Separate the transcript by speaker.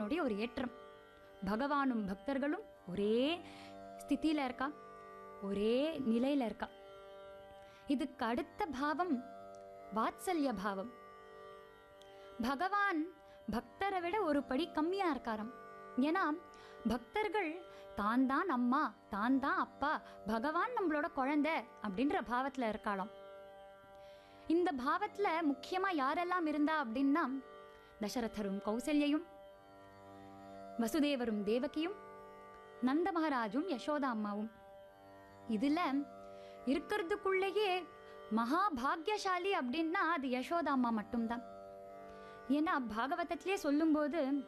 Speaker 1: பகவானுடைய ஒரு ஏற்றம் பகவானும் பக்தர்களும் ஒரே ஸ்திதியில இருக்கா ஒரே நிலையில இருக்கா இதுக்கு அடுத்த பாவம் வாத்சல்ய பாவம் பகவான் பக்தரை விட ஒரு படி கம்மியா இருக்காராம் ஏன்னா பக்தர்கள் தான் தான் அம்மா தான் தான் அப்பா பகவான் நம்மளோட குழந்தை அப்படின்ற பாவத்துல இருக்காளாம் இந்த பாவத்துல முக்கியமா யாரெல்லாம் இருந்தா அப்படின்னா தசரதரும் கௌசல்யையும் வசுதேவரும் தேவகியும் நந்த மகாராஜும் யசோதா அம்மாவும் இதுல இருக்கிறதுக்குள்ளேயே மகா பாக்யசாலி அப்படின்னா அது யசோதா அம்மா மட்டும்தான் ஏன்னா பாகவதத்திலே சொல்லும்போது